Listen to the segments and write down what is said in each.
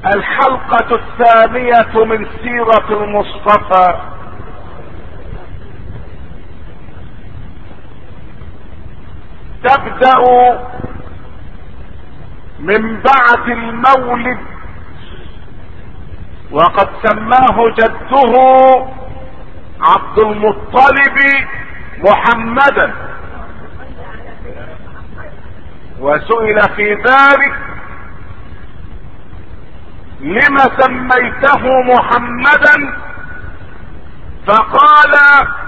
الحلقة الثانية من سيرة المصطفى تبدأ من بعد المولد وقد سماه جده عبد المطلب محمدا وسئل في ذلك لم سميته محمدا فقال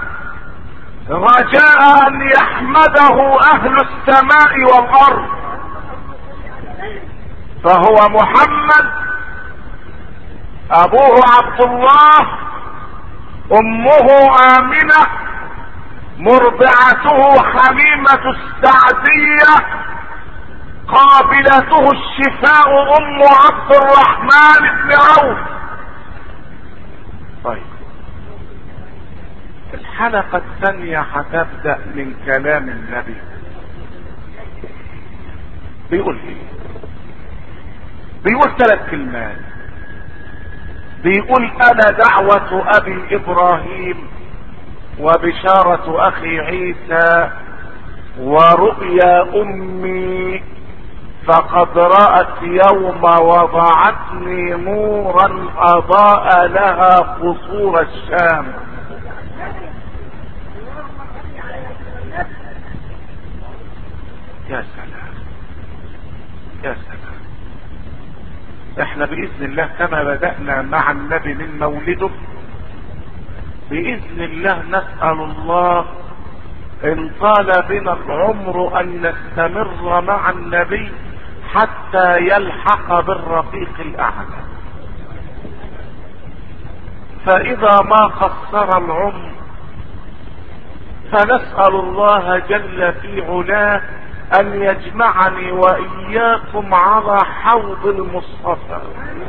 رجاء ان يحمده اهل السماء والارض فهو محمد ابوه عبد الله امه امنه مرضعته حليمه السعديه قابلته الشفاء ام عبد الرحمن بن عوف طيب الحلقة الثانية هتبدأ من كلام النبي بيقول ايه بيقول ثلاث كلمات بيقول انا دعوة ابي ابراهيم وبشارة اخي عيسى ورؤيا امي فقد رأت يوم وضعتني نورا اضاء لها قصور الشام يا سلام يا سلام احنا باذن الله كما بدأنا مع النبي من مولده باذن الله نسأل الله ان طال بنا العمر ان نستمر مع النبي حتى يلحق بالرفيق الاعلى فاذا ما قصر العمر فنسأل الله جل في علاه ان يجمعني واياكم على حوض المصطفى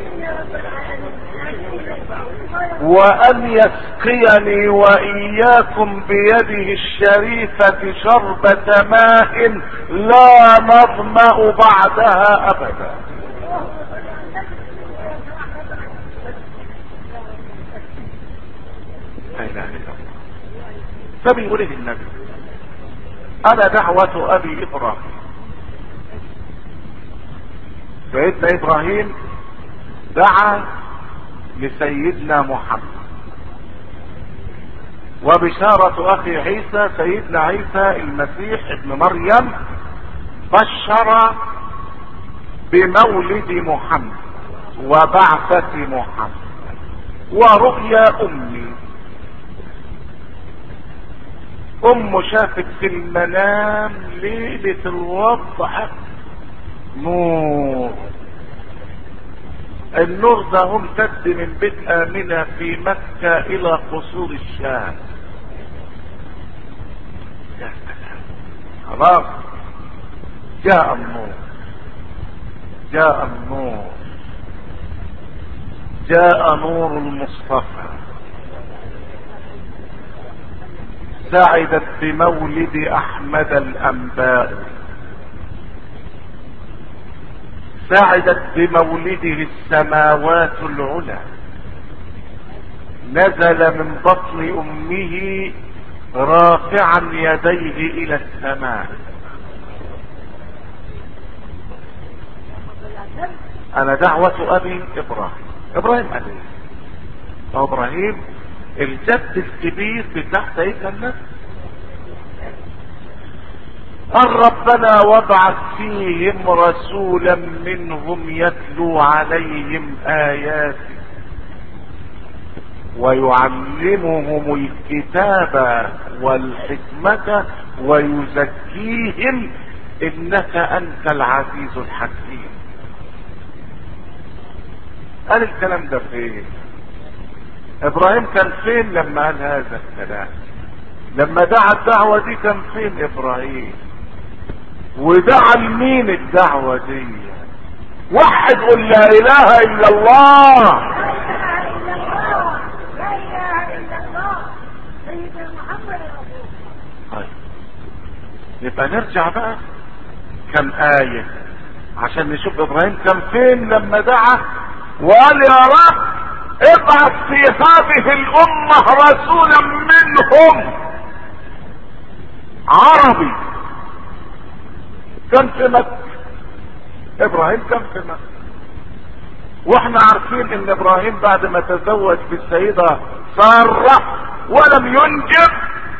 وان يسقيني واياكم بيده الشريفة شربة ماء لا نظمأ بعدها ابدا لا اله الا الله فبيقول النبي انا دعوة ابي ابراهيم سيدنا ابراهيم دعا لسيدنا محمد وبشارة اخي عيسى سيدنا عيسى المسيح ابن مريم بشر بمولد محمد وبعثة محمد ورؤيا امي ام شافت في المنام ليلة الوضع نور النور ده امتد من بيت امنة في مكة الى قصور الشام يا سلام خلاص جاء النور جاء النور جاء نور المصطفى سعدت بمولد احمد الانباء سعدت بمولده السماوات العلى نزل من بطن امه رافعا يديه الى السماء انا دعوة ابي ابراهيم ابراهيم قال ايه ابراهيم الجد الكبير بتاع سيدنا النبي قال ربنا وابعث فيهم رسولا منهم يتلو عليهم اياتك ويعلمهم الكتاب والحكمة ويزكيهم انك انت العزيز الحكيم قال الكلام ده فين ابراهيم كان فين لما قال هذا الكلام لما دعا الدعوة دي كان فين ابراهيم ودعا لمين الدعوة دي وحد قل لا اله الا الله طيب يبقى نرجع بقى كم آية عشان نشوف ابراهيم كان فين لما دعا وقال يا رب ابعث في هذه الامة رسولا منهم عربي كان في مكة ابراهيم كان في مكة واحنا عارفين ان ابراهيم بعد ما تزوج بالسيدة سارة ولم ينجب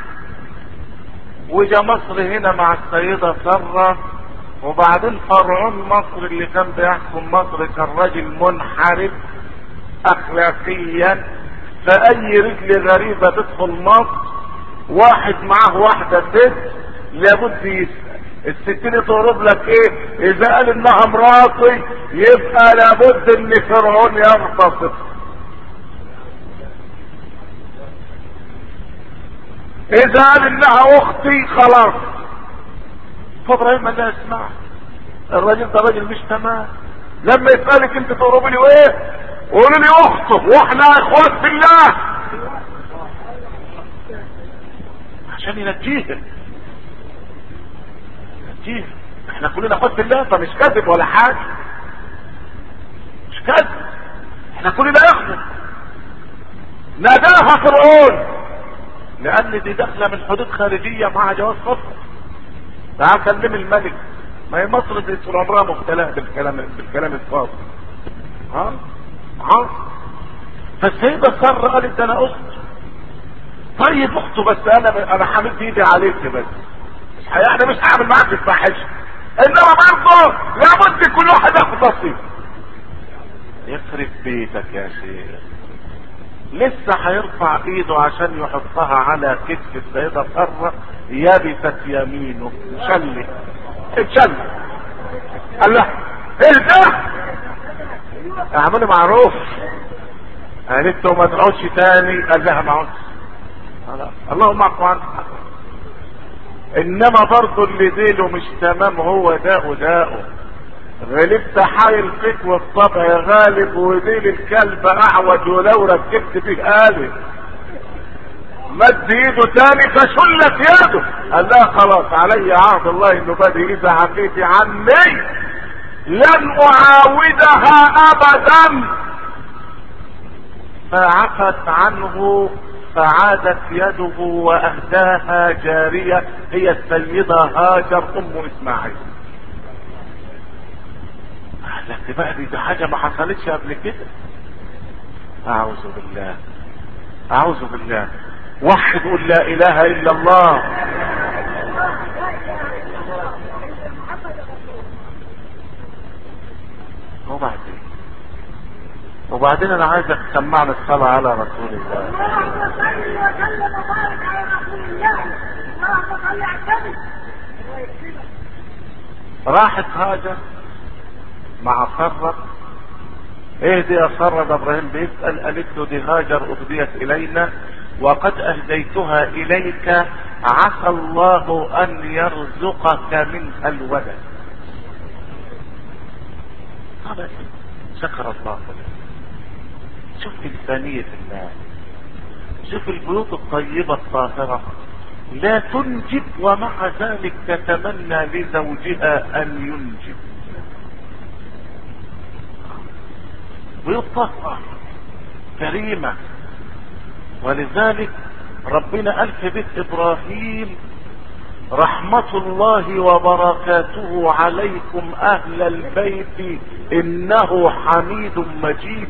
وجا مصر هنا مع السيدة سارة وبعدين فرعون مصر اللي كان بيحكم مصر كان راجل منحرف اخلاقيا فاي رجل غريبة تدخل مصر واحد معاه واحدة ست لابد يسأل الستين تقرب لك ايه اذا قال انها مراتي يبقى لابد ان فرعون يغتصب اذا قال انها اختي خلاص فابراهيم قال لها اسمع الراجل ده راجل مش تمام لما يسألك انت تقرب لي ايه قولوا لي اخته واحنا اخوات في الله عشان ينجيها ينجيها احنا كلنا اخوات في الله فمش كذب ولا حاجه مش كذب احنا كلنا اخوه ناداها فرعون لان دي داخله من حدود خارجيه مع جواز سفر تعال كلم الملك ما هي مصر دي طول عمرها مبتلاه بالكلام بالكلام الفاضي ها ها فالسيده ساره قالت ده انا اخت طيب اخته بس انا انا حامد ايدي عليك بس يعني مش هعمل معاك الفاحشه انما برضه لابد كل واحد ياخد نصيب يخرب بيتك يا شيخ لسه هيرفع ايده عشان يحطها على كتف السيدة سارة يبست يمينه شلي اتشل قال لها ايه ده اعملي معروف قالت له ما تقعدش تاني قال لها ما اقعدش اللهم اعفو عنك انما برضه اللي ديله مش تمام هو داء داءه غلبت حايل فيك والطبع غالب وديل الكلب اعوج ولو ركبت فيه قالب مد ايده تاني فشلت يده قال لا خلاص علي عهد الله انه بدي اذا عفيتي عني لن اعاودها ابدا فعفت عنه فعادت يده واهداها جارية هي السيدة هاجر ام اسماعيل لكن بقى دي حاجة ما حصلتش قبل كده اعوذ بالله اعوذ بالله وحد قل لا اله الا الله وبعدين وبعدين انا عايزك تسمعنا الصلاة على رسول الله اللهم صل وسلم وبارك على رسول الله اللهم صل على النبي راحت هاجر مع سرة ايه دي يا سرة ده ابراهيم بيسأل قالت له دي هاجر اهديت الينا وقد اهديتها اليك عسى الله ان يرزقك منها الولد قال شكر الله لك شوف إنسانية الناس شوف البيوت الطيبة الطاهرة لا تنجب ومع ذلك تتمنى لزوجها أن ينجب بيوت طاهرة كريمة ولذلك ربنا قال في بيت إبراهيم رحمة الله وبركاته عليكم أهل البيت إنه حميد مجيد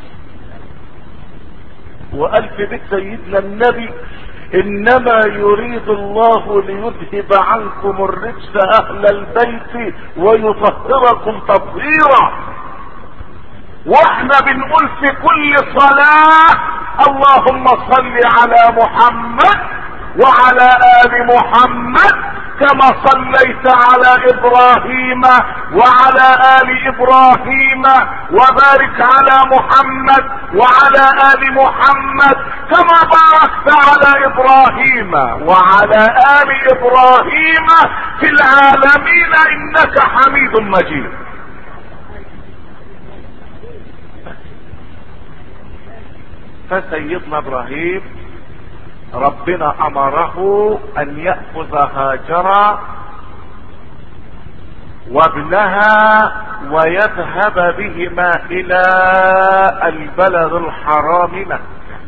وقال في بيت سيدنا النبي انما يريد الله ليذهب عنكم الرجس اهل البيت ويطهركم تطهيرا واحنا بنقول في كل صلاة اللهم صل على محمد وعلى ال محمد كما صليت على ابراهيم وعلى ال ابراهيم وبارك على محمد وعلى ال محمد كما باركت على ابراهيم وعلى ال ابراهيم في العالمين انك حميد مجيد فسيدنا ابراهيم ربنا امره ان ياخذ هاجر وابنها ويذهب بهما الى البلد الحرام مكة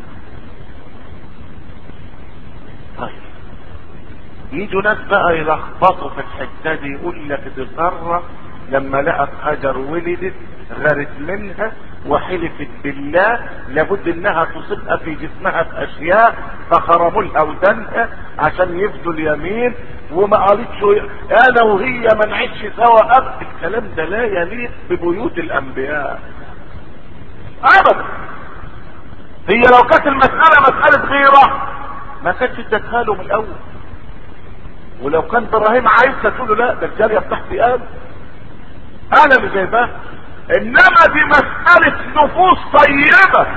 طيب يجوا ناس بقى يلخبطوا في الحته دي يقول لك دي ساره لما لقت هاجر ولدت غارت منها وحلفت بالله لابد انها تصيبها في جسمها باشياء فخرموا لها ودنها عشان يفدوا اليمين وما قالتش انا وهي ما نعيش سوا ابدا الكلام ده لا يليق ببيوت الانبياء ابدا هي لو كانت المسألة مسألة غيرة ما كانتش ادتها له من الاول ولو كان ابراهيم عايز تقول له لا ده الجارية بتاعتي انا انا اللي جايباه انما دي مسألة نفوس طيبة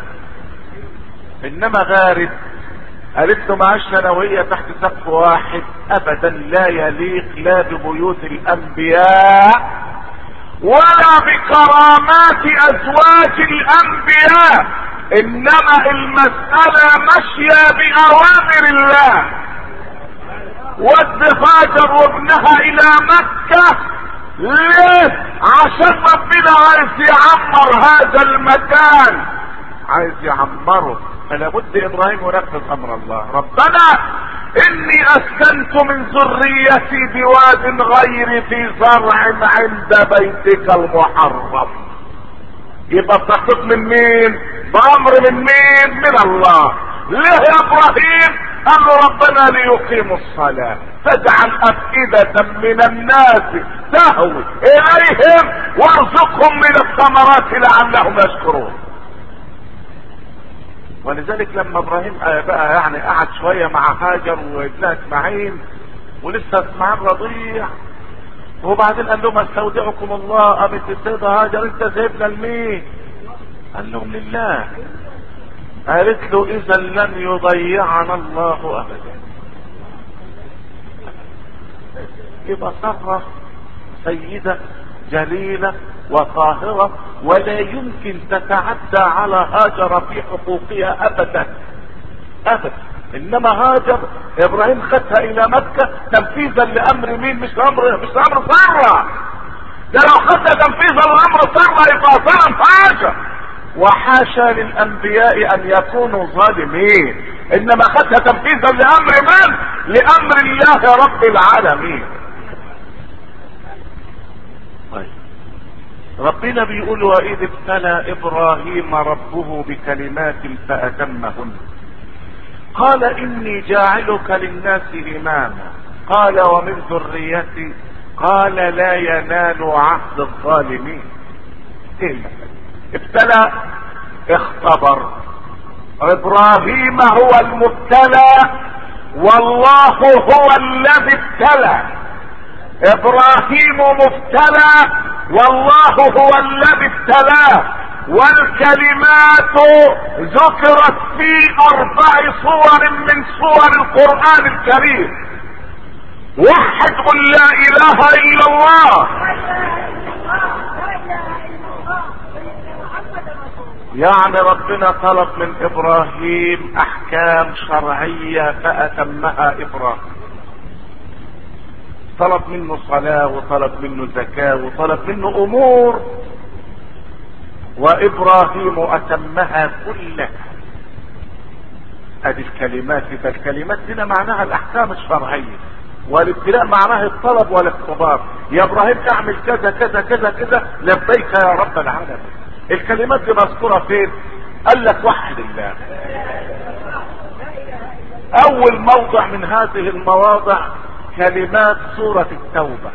انما غارب قالت له معاش انا وهي تحت سقف واحد ابدا لا يليق لا ببيوت الانبياء ولا بكرامات ازواج الانبياء انما المسألة ماشية باوامر الله ود هاجر وابنها الى مكة ليه عشان ربنا عايز يعمر هذا المكان عايز يعمره فلا بد ابراهيم ينفذ امر الله ربنا اني اسكنت من ذريتي بواد غير في زرع عند بيتك المحرم يبقى بتخطط من مين بامر من مين من الله ليه يا ابراهيم قال له ربنا ليقيم الصلاة فاجعل افئدة من الناس تهوي اليهم وارزقهم من الثمرات لعلهم يشكرون ولذلك لما ابراهيم بقى يعني قعد شوية مع هاجر وابنها اسماعيل ولسه اسماعيل رضيع وبعدين قال لهم استودعكم الله قامت السيدة هاجر انت سايبنا لمين قال لهم لله قالت له اذا لن يضيعنا الله ابدا يبقى سرة سيدة جليلة وطاهرة ولا يمكن تتعدى على هاجر في حقوقها ابدا ابدا انما هاجر ابراهيم خدها الى مكة تنفيذا لامر مين مش امر مش امر سارة ده لو خدها تنفيذا لامر سارة يبقى ظلم هاجر وحاشا للانبياء ان يكونوا ظالمين انما خدها تنفيذا لامر من لامر الله رب العالمين طيب ربنا بيقول واذ ابتلى ابراهيم ربه بكلمات فاتمهن قال اني جاعلك للناس اماما قال ومن ذريتي قال لا ينال عهد الظالمين ايه المثل ابتلى اختبر ابراهيم هو المبتلى والله هو الذي ابتلى ابراهيم مبتلى والله هو الذي ابتلاه والكلمات ذكرت في اربع صور من صور القرآن الكريم وحد قل لا اله الا الله يعني ربنا طلب من ابراهيم احكام شرعية فاتمها ابراهيم طلب منه صلاة وطلب منه زكاة وطلب منه امور وابراهيم اتمها كلها ادي الكلمات ده الكلمات هنا معناها الاحكام الشرعية والابتلاء معناه الطلب والاختبار يا ابراهيم اعمل كذا كذا كذا كذا لبيك يا رب العالمين الكلمات دي مذكورة فين قال لك وحد الله اول موضع من هذه المواضع كلمات سورة التوبة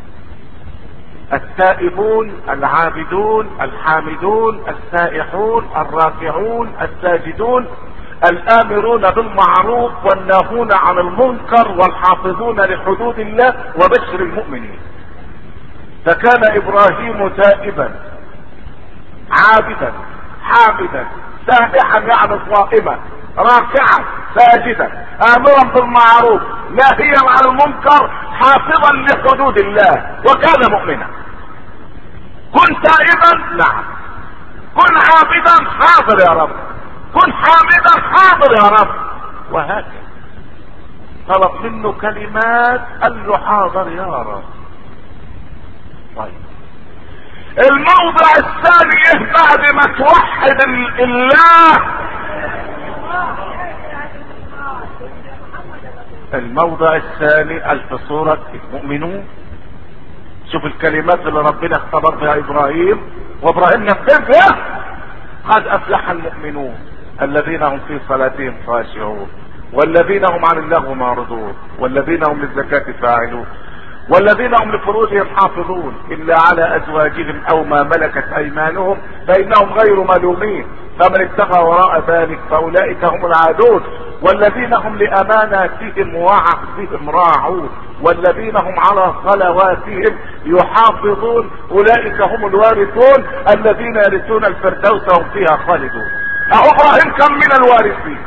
التائبون العابدون الحامدون السائحون الراكعون الساجدون الامرون بالمعروف والناهون عن المنكر والحافظون لحدود الله وبشر المؤمنين فكان ابراهيم تائبا عابدا حامدا سائحا يعني صائما راكعا ساجدا امرا بالمعروف ناهيا عن المنكر حافظا لحدود الله وكان مؤمنا كن تائبا نعم كن عابدا حاضر يا رب كن حامدا حاضر يا رب وهكذا طلب منه كلمات قال له حاضر يا رب طيب الموضع الثاني ايه بعد ما توحد ال- الله الموضع الثاني الف سورة المؤمنون شوف الكلمات اللي ربنا اختبر بها ابراهيم وابراهيم نفذها قد افلح المؤمنون الذين هم في صلاتهم خاشعون والذين هم عن اللغو معرضون والذين هم للزكاة فاعلون والذين هم لفروجهم حافظون الا على ازواجهم او ما ملكت ايمانهم فانهم غير ملومين فمن اتقى وراء ذلك فاولئك هم العادون والذين هم لاماناتهم وعهدهم راعون والذين هم على صلواتهم يحافظون اولئك هم الوارثون الذين يرثون الفردوس هم فيها خالدون اهو ابراهيم كم من الوارثين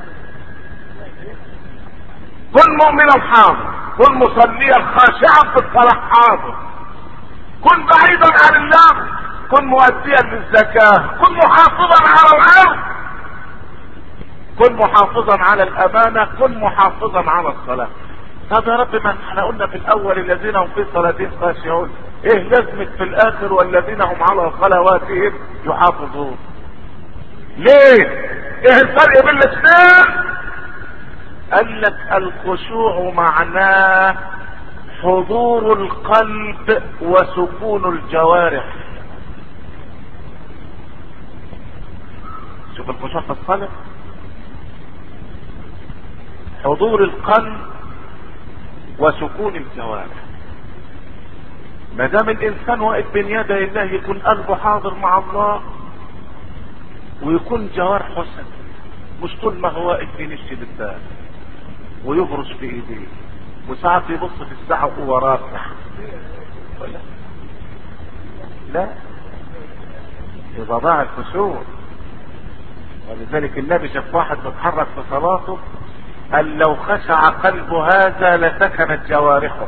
كن مؤمنا حاضر كن مصليا خاشعا في الصلاة حاضر كن بعيدا عن الله كن مؤديا للزكاة كن محافظا على الارض كن محافظا على الامانة كن محافظا على الصلاة طب يا رب ما احنا قلنا في الاول الذين هم في صلاتهم خاشعون ايه لازمة في الاخر والذين هم على صلواتهم يحافظون ليه ايه الفرق بين الاثنين قال لك الخشوع معناه حضور القلب وسكون الجوارح شوف الخشوع في الصلاة حضور القلب وسكون الجوارح ما دام الانسان واقف بين يدي الله يكون قلبه حاضر مع الله ويكون جوارحه حسن مش طول ما هو واقف ينشي بالباب ويبرز في ايديه وساعات يبص في الساعة وهو رافع ولا لا يبقى ضاع الخشوع ولذلك النبي شاف واحد متحرك في صلاته قال لو خشع قلب هذا لسكنت جوارحه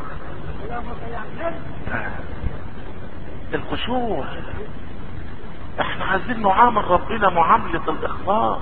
آه. الخشوع احنا عايزين نعامل ربنا معاملة الاخلاص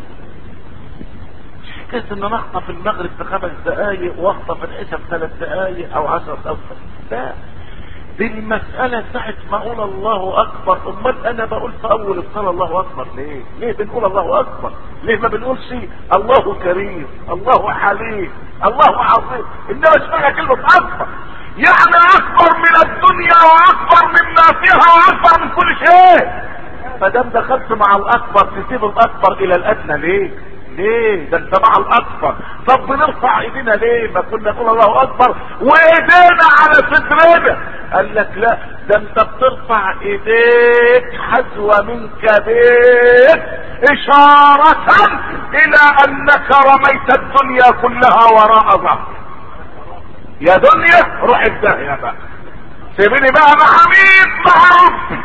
مش حكاية ان نخطف المغرب في خمس دقايق واخطف العشاء في ثلاث دقايق او عشر دقايق لا دي المسألة ساعة ما اقول الله اكبر امال انا بقول في اول الصلاة الله اكبر ليه ليه بنقول الله اكبر ليه ما بنقولش الله كريم الله حليم الله عظيم انما اشمعنى كلمة اكبر يعني اكبر من الدنيا واكبر مما فيها واكبر من كل شيء فدام دخلت مع الاكبر تسيب الاكبر الى الادنى ليه ليه ده انت مع الاكبر طب بنرفع ايدينا ليه ما كنا نقول الله اكبر وايدينا على صدرنا قال لك لا ده انت بترفع ايديك حذو منك بيت اشارة الى انك رميت الدنيا كلها وراء ظهرك يا دنيا روح الداهية بقى سيبيني بقى مع مين مع ربي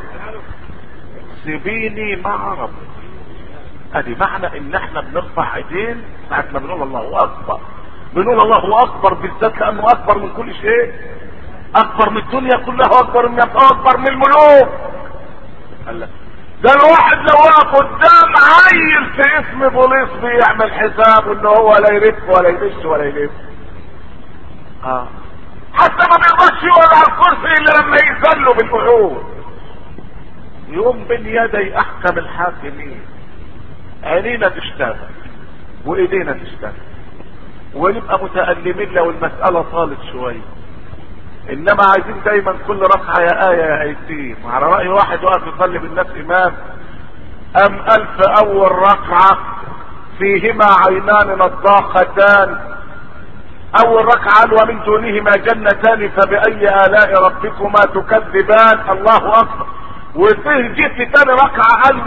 سيبيني مع ربي ادي معنى ان احنا بنرفع ايدين ساعة ما بنقول الله اكبر بنقول الله اكبر بالذات لانه اكبر من كل شيء اكبر من الدنيا كلها واكبر من اكبر من الملوك قال لك ده الواحد لو وقف قدام عيل في اسم بوليس بيعمل حساب ان هو لا يلف ولا يدش ولا يلف اه حتى ما بيقدرش يقعد على الكرسي الا لما يذلوا بالقعود يقوم بين يدي احكم الحاكمين عينينا تشتغل وايدينا تشتغل ونبقى متألمين لو المسألة طالت شوية انما عايزين دايما كل ركعة يا آية يا آيتين على رأي واحد واقف يصلي بالناس امام ام الف اول ركعة فيهما عينان نضاختان اول ركعة قال ومن دونهما جنتان فبأي آلاء ربكما تكذبان الله اكبر وفيه جيت تاني ركعة قال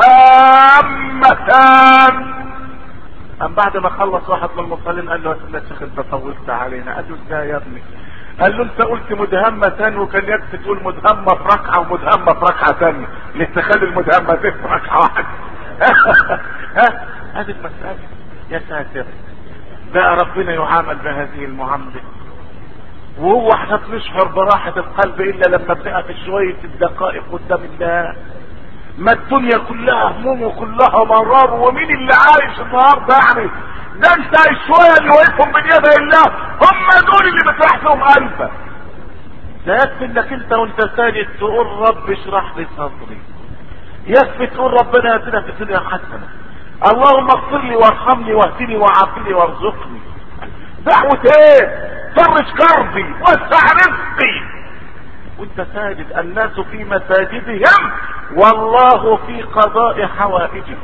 مدهامتان ام بعد ما خلص واحد من المصلين قال له يا شيخ انت طولت علينا قال له ازاي يا ابني قال له انت قلت مدهمتان وكان يكفي تقول مدهمة في ركعة ومدهمة في ركعة تانية ليه تخلي المدهمتين في ركعة واحدة ها هذه المسألة يا ساتر بقى ربنا يعامل بهذه المعاملة وهو احنا بنشعر براحة القلب الا لما بنقف شوية الدقائق قدام الله ما الدنيا كلها هموم وكلها مرار ومين اللي عايش النهارده يعني ده انت شوية اللي واقفهم من يد الله هم دول اللي بتريح فيهم قلبك ده يكفي انك انت وانت ساجد تقول رب اشرح لي صدري يكفي تقول ربنا ياتينا في الدنيا حسنه اللهم اغفر لي وارحمني واهدني وعافني وارزقني دعوة ايه فرج كربي وسع رزقي وانت ساجد الناس في مساجدهم والله في قضاء حوائجهم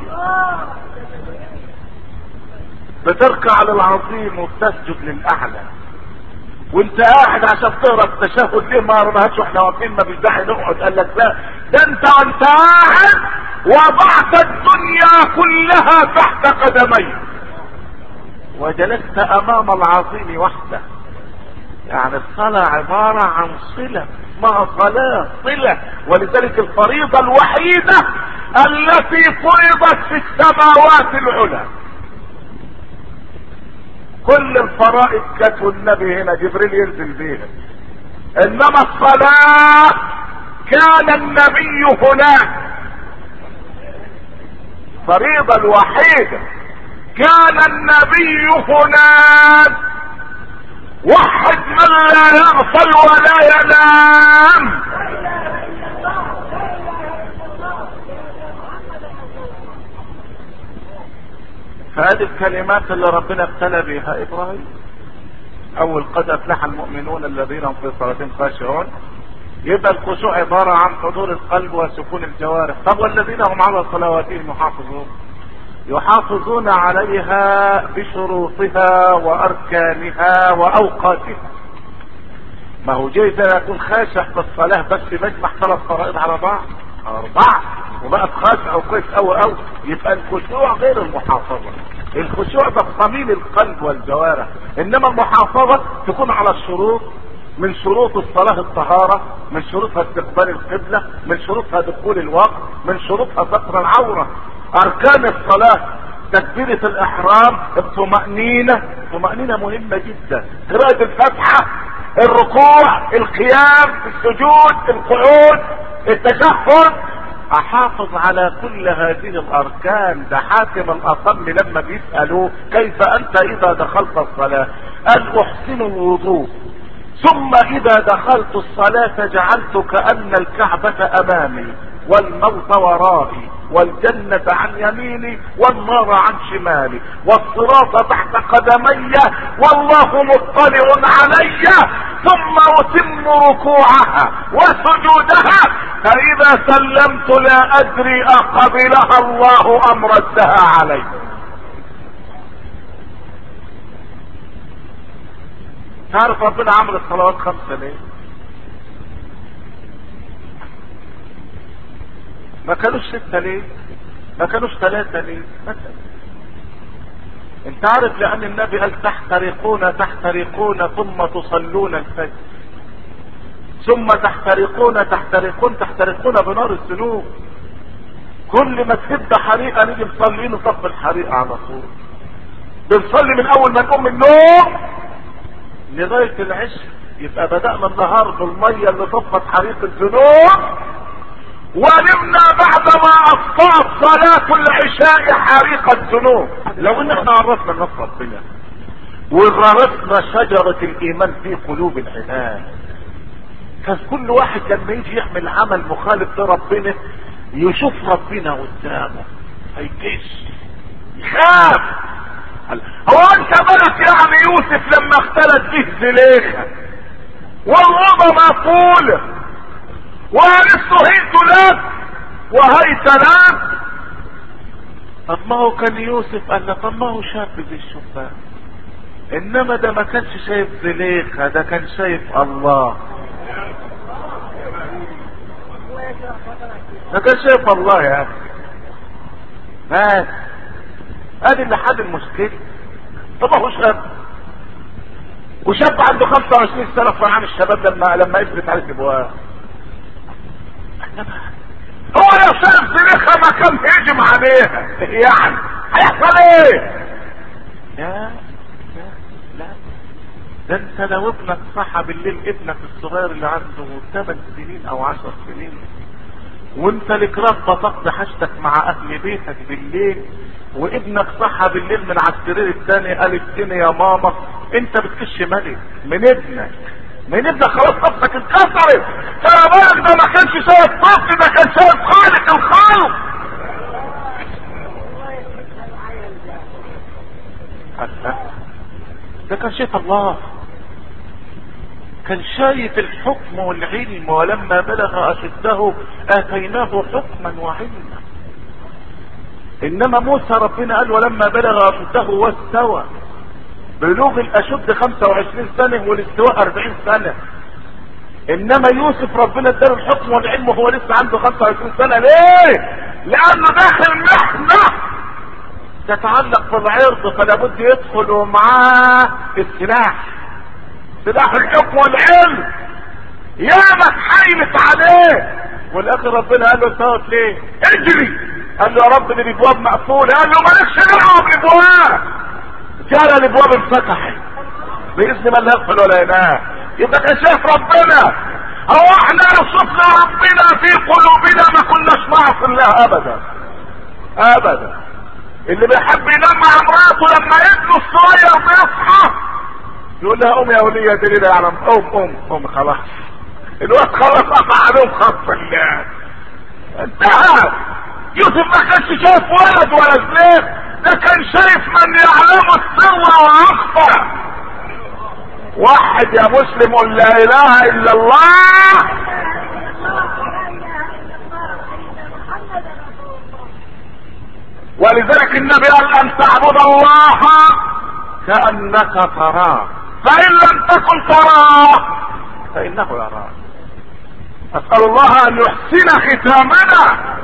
بتركع للعظيم وبتسجد للاعلى وانت قاعد عشان تقرا التشهد ليه ما قرناهاش واحنا واقفين ما فيش داعي نقعد قال لك لا ده انت وانت قاعد وضعت الدنيا كلها تحت قدميك وجلست امام العظيم وحده يعني الصلاة عبارة عن صلة اسمها صلاة صلة ولذلك الفريضة الوحيدة التي فرضت في السماوات العلى كل الفرائض كانت النبي هنا جبريل ينزل بيها انما الصلاة كان النبي هناك الفريضة الوحيدة كان النبي هناك وحد من لا يغفل ولا ينام فهذه الكلمات اللي ربنا ابتلى بها ابراهيم اول قد افلح المؤمنون الذين هم في صلاتهم خاشعون يبقى الخشوع عبارة عن حضور القلب وسكون الجوارح طب والذين هم على صلواتهم يحافظون يحافظون عليها بشروطها واركانها واوقاتها ما هو جايز يكون خاشع في الصلاة بس بيجمع ثلاث فرائض على بعض اربعة وبقى خاشع او كويس او او يبقى الخشوع غير المحافظة الخشوع ده صميم القلب والجوارح انما المحافظة تكون على الشروط من شروط الصلاة الطهارة من شروطها استقبال القبلة من شروطها دخول الوقت من شروطها ستر العورة اركان الصلاة تكبيرة الاحرام الطمأنينة الطمأنينة مهمة جدا قراءة الفاتحة الركوع القيام السجود القعود التشهد احافظ على كل هذه الاركان ده حاتم الاصم لما بيسألوه كيف انت اذا دخلت الصلاة قال احسن الوضوء ثم اذا دخلت الصلاة جعلت كأن الكعبة امامي والموت ورائي والجنة عن يميني والنار عن شمالي والصراط تحت قدمي والله مطلع علي ثم اتم ركوعها وسجودها فاذا سلمت لا ادري اقبلها الله ام ردها علي تعرف ربنا عمل الصلوات خمسة ليه ما كانوش ستة ليه ما كانوش ثلاثة ليه مثلا انت عارف لان النبي قال تحترقون تحترقون ثم تصلون الفجر ثم تحترقون تحترقون تحترقون بنار الذنوب كل ما تهد حريقه نيجي مصلين نصف الحريقه على طول بنصلي من اول ما نقوم من النوم لغايه العشاء يبقى بدانا النهار بالميه اللي طفت حريق الذنوب ونمنا بعدما اصطاد صلاة العشاء حريق الذنوب لو ان احنا عرفنا النص ربنا وغرسنا شجرة الايمان في قلوب العباد كان كل واحد لما يجي يعمل عمل مخالف لربنا يشوف ربنا قدامه هيكش يخاف هو انت ملك يعني يوسف لما اختلت به زليخة والرضا مقوله وارثه لك وهيت لك طب ما هو كان يوسف قال له طب ما هو شاب زي الشبان انما ده ما كانش شايف زليخة ده كان شايف الله ده كان شايف الله يا اخي بس ادي اللي حل المشكلة طب هو شاب وشاب عنده 25 سنة في عام الشباب لما لما يثبت عليه الابواب هو لو شاف زليخة ما كان هيجم عليها يعني هيحصل ايه لا لا لا ده انت لو ابنك صحى بالليل ابنك الصغير اللي عنده 8 سنين او 10 سنين وانت لك رغبه تقضي حاجتك مع اهل بيتك بالليل وابنك صحى بالليل من على السرير الثاني قال اديني يا ماما انت بتكش ملك من ابنك من ابنك خلاص نفسك انكسرت فما بالك ده ما كانش شايف طفل ده كان شايف خالق الخلق ده كان شايف الله كان شايف الحكم والعلم ولما بلغ اشده اتيناه حكما وعلما انما موسى ربنا قال ولما بلغ اشده واستوى بلوغ الاشد 25 سنة والاستواء 40 سنة انما يوسف ربنا اداله الحكم والعلم وهو لسه عنده 25 سنة ليه لانه داخل محنة تتعلق في العرض فلا بد يدخل ومعاه السلاح سلاح الحكم والعلم ياما اتحايلت عليه والاخر ربنا قال له استوت ليه اجري قال له يا رب دي الابواب مقفوله قال له مالكش دعوه بالابواب جرى الابواب انفتحت باذن من لا يغفل ولا ينام يبقى كان شايف ربنا هو احنا لو شفنا ربنا في قلوبنا ما كناش نعصي الله ابدا ابدا اللي بيحب ينام مع مراته لما ابنه الصغير بيصحى يقول لها قوم يا وليه دليل يعلم قوم قوم قوم خلاص الوقت خلاص قطع عليهم خط الله انتهى يوسف ما كانش شايف ولد ولا زليم ده كان شايف من يعلم السر واخفى واحد يا مسلم قل لا اله الا الله ولذلك النبي قال ان تعبد الله كانك تراه فان لم تكن تراه فانه يراك اسال الله ان يحسن ختامنا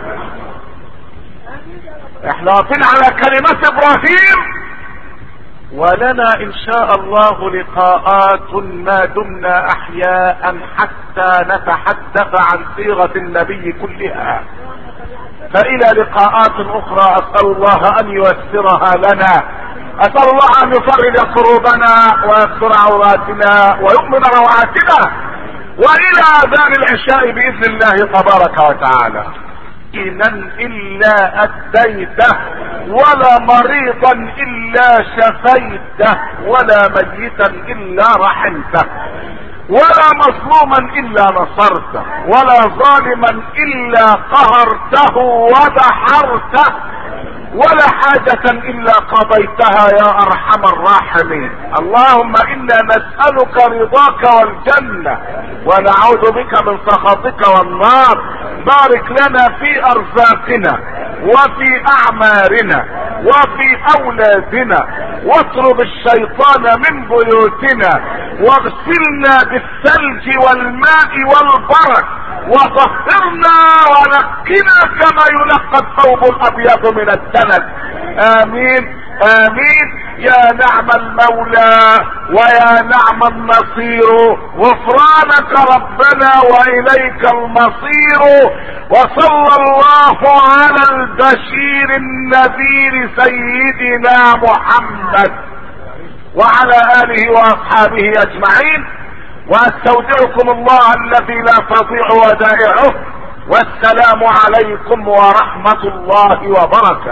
احنا واقفين على كلمات ابراهيم ولنا ان شاء الله لقاءات ما دمنا احياء حتى نتحدث عن سيرة النبي كلها فالى لقاءات اخرى اسأل الله ان ييسرها لنا اسأل الله ان يفرج كروبنا ويستر عوراتنا ويؤمن روعاتنا والى اذان العشاء باذن الله تبارك وتعالى مسكينا الا اديته ولا مريضا الا شفيته ولا ميتا الا رحمته ولا مظلوما الا نصرته ولا ظالما الا قهرته ودحرته ولا حاجة الا قضيتها يا ارحم الراحمين اللهم انا نسألك رضاك والجنة ونعوذ بك من سخطك والنار بارك لنا في ارزاقنا وفي اعمارنا وفي اولادنا واطرد الشيطان من بيوتنا واغسلنا بالثلج والماء والبرد وطهرنا ونقنا كما ينقى الثوب الابيض من الدنس امين امين يا نعم المولى ويا نعم النصير غفرانك ربنا واليك المصير وصلى الله على البشير النذير سيدنا محمد وعلى اله واصحابه اجمعين واستودعكم الله الذي لا تضيع ودائعه والسلام عليكم ورحمه الله وبركاته